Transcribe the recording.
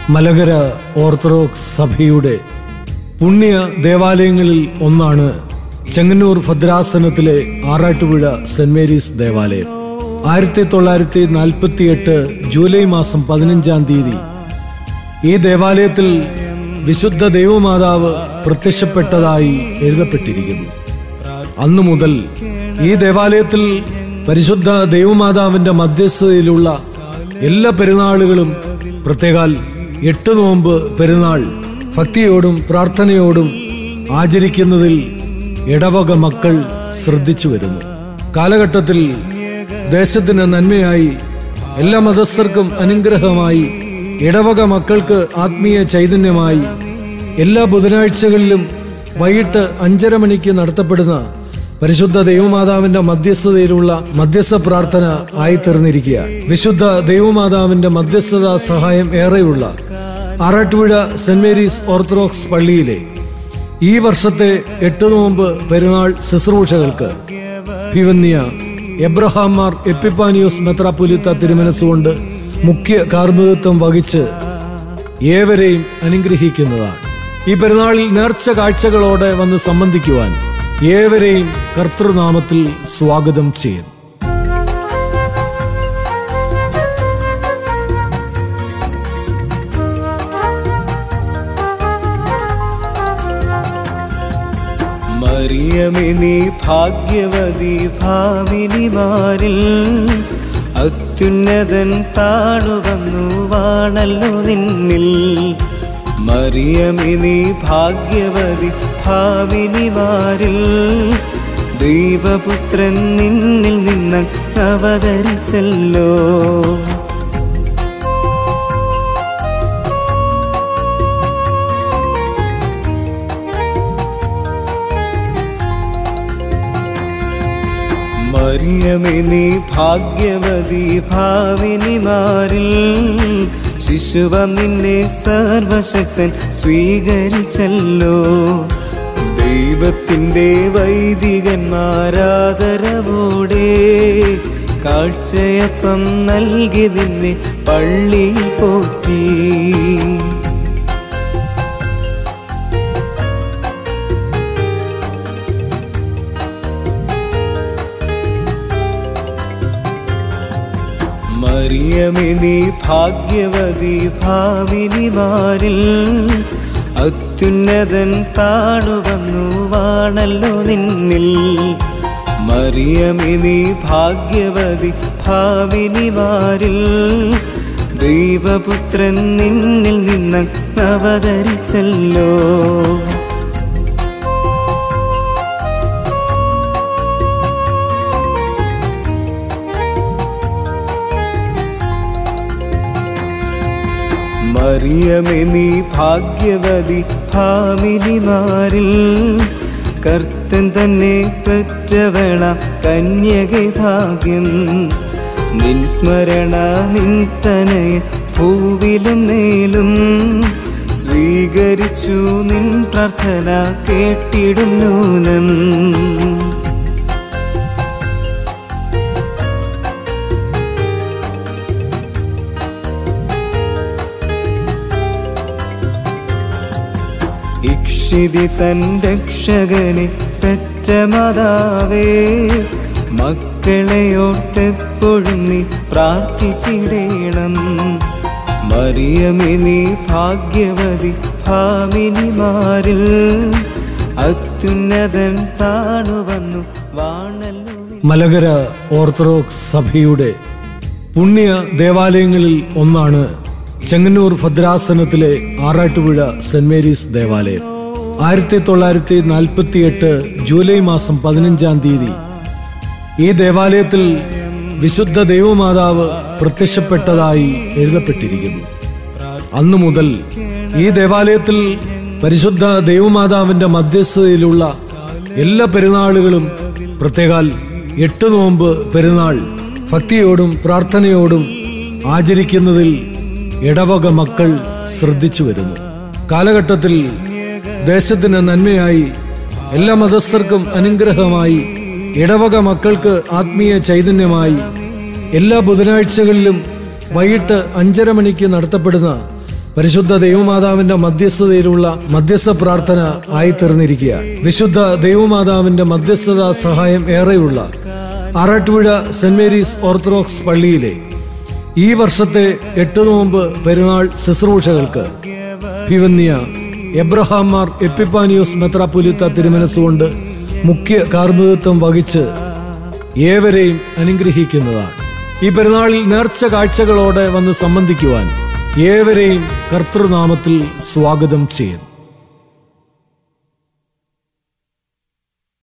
Malakara orthodox സഭയുടെ പുണ്യ ദേവാലയങ്ങളിൽ ഒന്നാണ് ചെങ്ങന്നൂർ ഭദ്രാസനത്തിലെ ആറാട്ടുപുഴ സെന്റ് മേരീസ് ദേവാലയം ആയിരത്തി തൊള്ളായിരത്തി നാൽപ്പത്തി എട്ട് ജൂലൈ മാസം പതിനഞ്ചാം തീയതി ഈ ദേവാലയത്തിൽ വിശുദ്ധ ദൈവമാതാവ് പ്രത്യക്ഷപ്പെട്ടതായി എഴുതപ്പെട്ടിരിക്കുന്നു അന്നു മുതൽ ഈ ദേവാലയത്തിൽ പരിശുദ്ധ ദൈവമാതാവിന്റെ മധ്യസ്ഥതയിലുള്ള എല്ലാ പെരുന്നാളുകളും പ്രത്യേകാൽ എട്ട് നോമ്പ് പെരുന്നാൾ ഭക്തിയോടും പ്രാർത്ഥനയോടും ആചരിക്കുന്നതിൽ ഇടവക മക്കൾ ശ്രദ്ധിച്ചു വരുന്നു കാലഘട്ടത്തിൽ ദേശത്തിന് നന്മയായി എല്ലാ മതസ്ഥർക്കും അനുഗ്രഹമായി ഇടവക മക്കൾക്ക് ആത്മീയ ചൈതന്യമായി എല്ലാ ബുധനാഴ്ചകളിലും വൈകിട്ട് അഞ്ചര മണിക്ക് നടത്തപ്പെടുന്ന പരിശുദ്ധ ദൈവമാതാവിന്റെ മധ്യസ്ഥതയിലുള്ള മധ്യസ്ഥ പ്രാർത്ഥന ആയിത്തീർന്നിരിക്കുക വിശുദ്ധ ദൈവമാതാവിന്റെ മധ്യസ്ഥത സഹായം ഏറെയുള്ള ആറാട്ടുപുഴ സെന്റ് മേരീസ് ഓർത്തഡോക്സ് പള്ളിയിലെ ഈ വർഷത്തെ എട്ട് നോമ്പ് പെരുന്നാൾ ശുശ്രൂഷകൾക്ക് ഭിവന്യ എബ്രഹാം മാർ എപ്പിപ്പാനിയോസ് മെത്രാപൊലിത്ത തിരുമനസ്സുകൊണ്ട് മുഖ്യ കാർമ്മികത്വം വഹിച്ച് ഏവരെയും അനുഗ്രഹിക്കുന്നതാണ് ഈ പെരുന്നാളിൽ നേർച്ച കാഴ്ചകളോടെ വന്ന് സംബന്ധിക്കുവാൻ ഏവരെയും കർത്തൃനാമത്തിൽ സ്വാഗതം ചെയ്യുന്നു മറിയമേ നീ ഭാഗ്യവതി ഭാമിനിമാരിൽ അത്യുന്നതൻ താണുവന്നു വാണല്ലോ നിന്നിൽ മറിയമേ നീ ഭാഗ്യവതി ഭാമിനിമാരിൽ ദൈവപുത്രൻ നിന്നിൽ നിന്ന് അവതരിച്ചല്ലോ മറിയമേ നീ ഭാഗ്യവതി ഭാവിനിമാരിൽ ശിശുവ നിന്നെ സർവശക്തൻ സ്വീകരിച്ചല്ലോ ദൈവത്തിൻ്റെ വൈദികന്മാരാദരവോടെ കാഴ്ചയപ്പം നൽകി നിന്നെ പള്ളിയിൽ പോറ്റി മറിയമേ നീ ഭാഗ്യവതി ഭാവിനിമാരിൽ അത്യുന്നതൻ താണുവന്നു വാണല്ലോ നിന്നിൽ മറിയമേ നീ ഭാഗ്യവതി ഭാവിനിമാരിൽ ദൈവപുത്രൻ നിന്നിൽ നിന്ന് അവതരിച്ചല്ലോ മറിയമേ നീ ഭാഗ്യവതി ഭാമിനിമാരിൽ കർത്തൻ തന്നെ പെറ്റവള കന്യകെ ഭാഗ്യം നിൻ സ്മരണ നിൻ തനയ ഭൂവിലും മേലും സ്വീകരിച്ചു നിൻ പ്രാർത്ഥന കേട്ടിടും നൂനം ഇക്ഷിതി തൻ രക്ഷകനെ പെറ്റ മാതാവേ മക്കളെയോർത്തെപ്പോഴും നീ പ്രാർത്ഥിച്ചിടേണം മറിയമേ നീ ഭാഗ്യവതി ഭാമിനിമാരിൽ അത്യുന്നതൻ താണുവന്നു വാണല്ലോ നീ മലകര ഓർത്തഡോക്സ് സഭയുടെ പുണ്യ ദേവാലയങ്ങളിൽ ഒന്നാണ് ചെങ്ങന്നൂർ ഭദ്രാസനത്തിലെ ആറാട്ടുപുഴ സെന്റ് മേരീസ് ദേവാലയം ആയിരത്തി തൊള്ളായിരത്തി നാൽപ്പത്തി എട്ട് ജൂലൈ മാസം പതിനഞ്ചാം തീയതി ഈ ദേവാലയത്തിൽ വിശുദ്ധ ദൈവമാതാവ് പ്രത്യക്ഷപ്പെട്ടതായി എഴുതപ്പെട്ടിരിക്കുന്നു അന്നു മുതൽ ഈ ദേവാലയത്തിൽ പരിശുദ്ധ ദൈവമാതാവിന്റെ മധ്യസ്ഥതയിലുള്ള എല്ലാ പെരുന്നാളുകളും പ്രത്യേകാൽ എട്ട് നോമ്പ് പെരുന്നാൾ ഭക്തിയോടും പ്രാർത്ഥനയോടും ആചരിക്കുന്നതിൽ ഇടവക മക്കൾ ശ്രദ്ധിച്ചു വരുന്നു കാലഘട്ടത്തിൽ ദേശത്തിന് നന്മയായി എല്ലാ മതസ്ഥർക്കും അനുഗ്രഹമായി ഇടവക മക്കൾക്ക് ആത്മീയ ചൈതന്യമായി എല്ലാ ബുധനാഴ്ചകളിലും വൈകിട്ട് അഞ്ചര മണിക്ക് നടത്തപ്പെടുന്ന പരിശുദ്ധ ദൈവമാതാവിന്റെ മധ്യസ്ഥതയിലുള്ള മധ്യസ്ഥ പ്രാർത്ഥന ആയിത്തീർന്നിരിക്കുക വിശുദ്ധ ദൈവമാതാവിന്റെ മധ്യസ്ഥത സഹായം ഏറെയുള്ള ആറാട്ടുപുഴ സെന്റ് മേരീസ് ഓർത്തഡോക്സ് പള്ളിയിലെ ഈ വർഷത്തെ എട്ട് നോമ്പ് പെരുന്നാൾ ശുശ്രൂഷകൾക്ക് ഭിവന്യ എബ്രഹാം മാർ എപ്പിപ്പാനിയോസ് മെത്രാപൊലിത്ത തിരുമനസ്സുകൊണ്ട് മുഖ്യ കാർമ്മികത്വം വഹിച്ച് ഏവരെയും അനുഗ്രഹിക്കുന്നതാണ് ഈ പെരുന്നാളിൽ നേർച്ച കാഴ്ചകളോടെ വന്ന് സംബന്ധിക്കുവാൻ ഏവരെയും കർത്തൃനാമത്തിൽ സ്വാഗതം ചെയ്യുന്നു